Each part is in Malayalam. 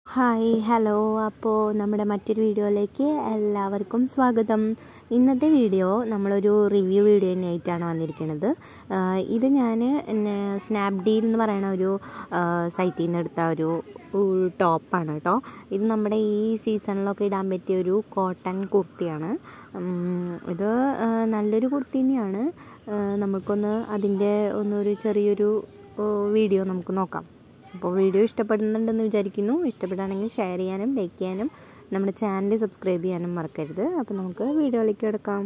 ഹായ് ഹലോ അപ്പോൾ നമ്മുടെ മറ്റൊരു വീഡിയോയിലേക്ക് എല്ലാവർക്കും സ്വാഗതം ഇന്നത്തെ വീഡിയോ നമ്മളൊരു റിവ്യൂ വീഡിയോ തന്നെയായിട്ടാണ് വന്നിരിക്കുന്നത് ആഹ് ഇത് ഞാൻ സ്നാപ്ഡീൽ എന്ന് പറയുന്ന ഒരു സൈറ്റിൽ നിന്ന് എടുത്ത ഒരു ടോപ്പാണ് കേട്ടോ ഇത് നമ്മുടെ ഈ സീസണിലൊക്കെ ഇടാൻ പറ്റിയ ഒരു കോട്ടൺ കുർത്തിയാണ് ഉം, ഇത് ആഹ് നല്ലൊരു കുർത്തി തന്നെയാണ് ആഹ് നമുക്കൊന്ന് അതിൻ്റെ ഒന്നൊരു ചെറിയൊരു വീഡിയോ നമുക്ക് നോക്കാം അപ്പോൾ വീഡിയോ ഇഷ്ടപ്പെടുന്നുണ്ടെന്ന് വിചാരിക്കുന്നു ഇഷ്ടപ്പെടുകയാണെങ്കിൽ ഷെയർ ചെയ്യാനും ലൈക്ക് ചെയ്യാനും നമ്മുടെ ചാനൽ സബ്സ്ക്രൈബ് ചെയ്യാനും മറക്കരുത് അപ്പോൾ നമുക്ക് വീഡിയോയിലേക്ക് എടുക്കാം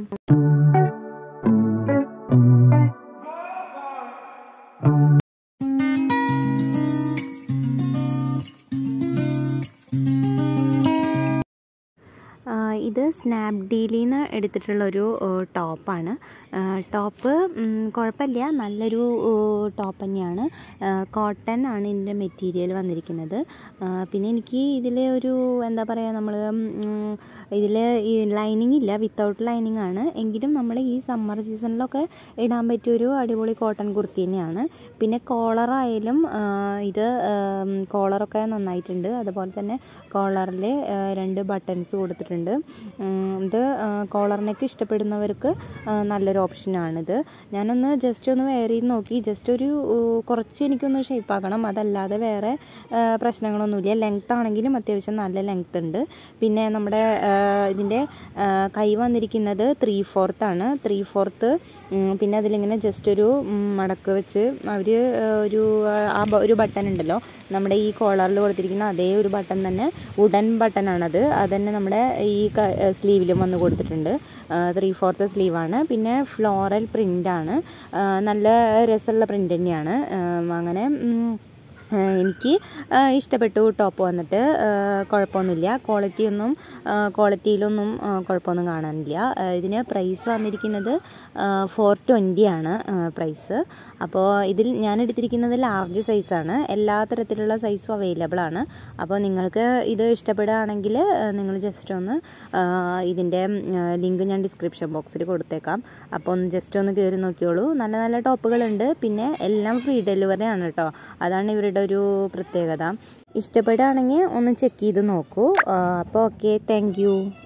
ആ, ഇത് സ്നാപ്ഡീലിൽ നിന്ന് എടുത്തിട്ടുള്ളൊരു ടോപ്പാണ് ടോപ്പ് കുഴപ്പമില്ല നല്ലൊരു ടോപ്പ് തന്നെയാണ് കോട്ടൺ ആണ് ഇതിൻ്റെ മെറ്റീരിയൽ വന്നിരിക്കുന്നത് ആ, പിന്നെ എനിക്ക് ഇതിൽ ഒരു എന്താ പറയുക നമ്മൾ ഇതിൽ ഈ ലൈനിങ് ഇല്ല വിത്തൗട്ട് ലൈനിങ് ആണ് എങ്കിലും നമ്മൾ ഈ സമ്മർ സീസണിലൊക്കെ ഇടാൻ പറ്റിയൊരു അടിപൊളി കോട്ടൺ കുർത്തി തന്നെയാണ് പിന്നെ കോളറായാലും ഇത് കോളറൊക്കെ നന്നായിട്ടുണ്ട് അതുപോലെ തന്നെ കോളറിൽ രണ്ട് ബട്ടൺസ് കൊടുത്തിട്ടുണ്ട് ഉം, ഇത് കോളറിനൊക്കെ ഇഷ്ടപ്പെടുന്നവർക്ക് ആ, നല്ലൊരു ഓപ്ഷനാണിത് ഞാനൊന്ന് ജസ്റ്റ് ഒന്ന് വെയർ ചെയ്ത് നോക്കി ജസ്റ്റ് ഒരു ഊ, കുറച്ച് എനിക്കൊന്ന് ഷേപ്പ് ആക്കണം അതല്ലാതെ വേറെ ആ, പ്രശ്നങ്ങളൊന്നുമില്ല ലെങ്ത് ആണെങ്കിലും അത്യാവശ്യം നല്ല ലെങ്ത് ഉണ്ട് പിന്നെ നമ്മുടെ ആ, ഇതിൻ്റെ ആ, കൈ വന്നിരിക്കുന്നത് ത്രീ ഫോർത്ത് ആണ് ത്രീ ഫോർത്ത് പിന്നെ അതിലിങ്ങനെ ജസ്റ്റ് ഒരു ഉം, മടക്ക് വെച്ച് അവർ ഒരു ആ ബ- ഒരു ബട്ടൺ ഉണ്ടല്ലോ നമ്മുടെ ഈ കോളറിൽ കൊടുത്തിരിക്കുന്ന അതേ ഒരു ബട്ടൺ തന്നെ ഉടൻ ബട്ടൺ ആണത് അത് തന്നെ നമ്മുടെ ഈ സ്ലീവിലും വന്ന് കൊടുത്തിട്ടുണ്ട് ത്രീ ഫോർത്ത് സ്ലീവാണ് പിന്നെ ഫ്ലോറൽ പ്രിൻ്റാണ് നല്ല രസമുള്ള പ്രിൻ്റ് തന്നെയാണ് ആ, അങ്ങനെ ഉം, ആ, എനിക്ക് ആ, ഇഷ്ടപ്പെട്ടു ടോപ്പ് വന്നിട്ട് ആ, കുഴപ്പമൊന്നുമില്ല ക്വാളിറ്റി ഒന്നും ആ, ക്വാളിറ്റിയിലൊന്നും ആ, കുഴപ്പമൊന്നും കാണാനില്ല ആ, ഇതിന് പ്രൈസ് വന്നിരിക്കുന്നത് ഫോർ ട്വൻറ്റി ആണ് ആ, പ്രൈസ് അപ്പോൾ ഇതിൽ ഞാൻ എടുത്തിരിക്കുന്നത് ലാർജ് സൈസാണ് എല്ലാ തരത്തിലുള്ള സൈസും അവൈലബിൾ ആണ് അപ്പോൾ നിങ്ങൾക്ക് ഇത് ഇഷ്ടപ്പെടുകയാണെങ്കിൽ നിങ്ങൾ ജസ്റ്റ് ഒന്ന് ആ, ഇതിൻ്റെ ലിങ്ക് ഞാൻ ഡിസ്ക്രിപ്ഷൻ ബോക്സിൽ കൊടുത്തേക്കാം അപ്പോൾ ഒന്ന് ജസ്റ്റ് ഒന്ന് കയറി നോക്കിയോളൂ നല്ല നല്ല ടോപ്പുകളുണ്ട് പിന്നെ എല്ലാം ഫ്രീ ഡെലിവറി ആണ് കേട്ടോ അതാണ് ഇവരുടെ ഒരു പ്രത്യേകത ഇഷ്ടപ്പെടുകയാണെങ്കിൽ ഒന്ന് ചെക്ക് ചെയ്ത് നോക്കൂ ആ, അപ്പോൾ ഓക്കെ താങ്ക്